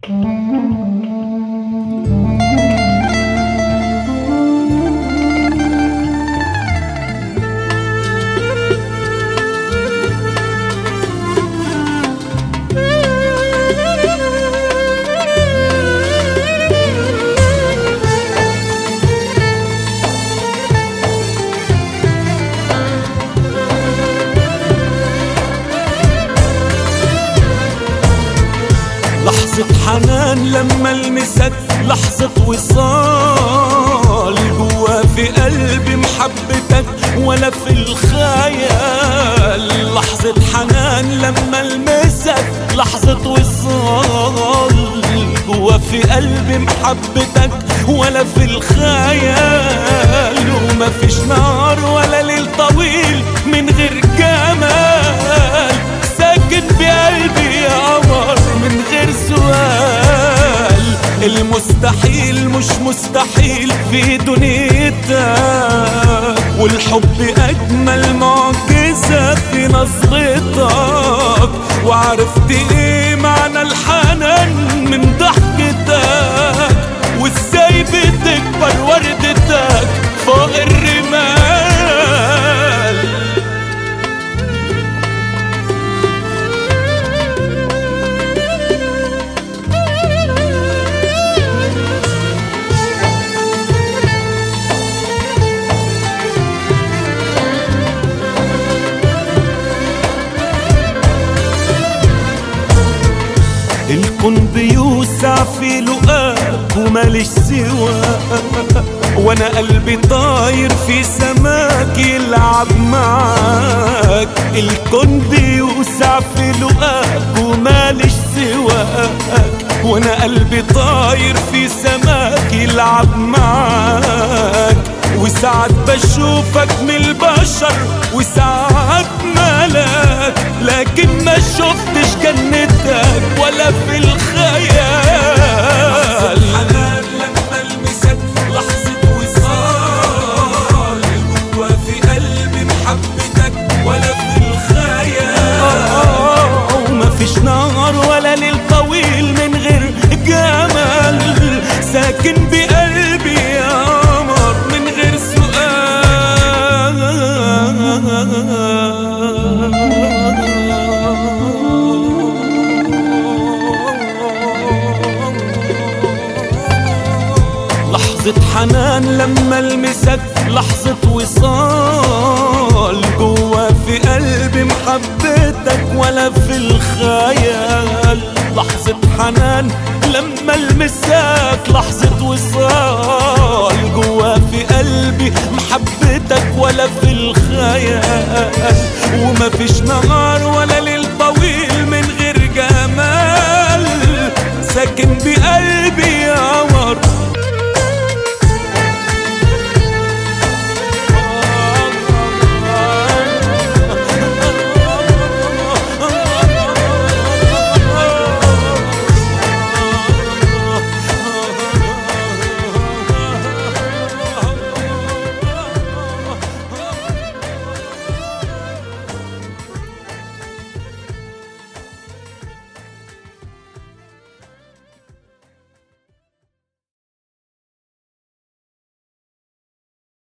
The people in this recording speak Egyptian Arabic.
لحظة حنان لما المسك لحظة وصال جوا في قلبي محبتك ولا في الخيال لحظة حنان لما المسك لحظة وصال جوا في قلبي محبتك ولا في الخيال وما فيش نهار ولا ليل طويل من غير جمال ساكن بقلبي يا قمر من غير سؤال المستحيل مش مستحيل في دنيتك والحب أجمل معجزة في نظرتك وعرفت ايه معنى الحنان من ضحكتك وازاي بتكبر وردتك فوق الرمال الكون بيوسع في لقاك وماليش سواك وانا قلبي طاير في سماك يلعب معاك الكون بيوسع في لقاك وماليش سواك وانا قلبي طاير في سماك يلعب معاك وساعات بشوفك من البشر وساعات ملاك لكن ما شفتش جنتك ولا في الخيال حنان لما المسك لحظة وصال جوا في قلبي محبتك ولا في الخيال وما فيش نهار ولا ليل طويل من غير جمال ساكن بقلبي يا قمر من غير سؤال لحظة حنان لما المسك لحظة وصال جوا في قلبي محبتك ولا في الخيال لحظة حنان لما المسك لحظة وصال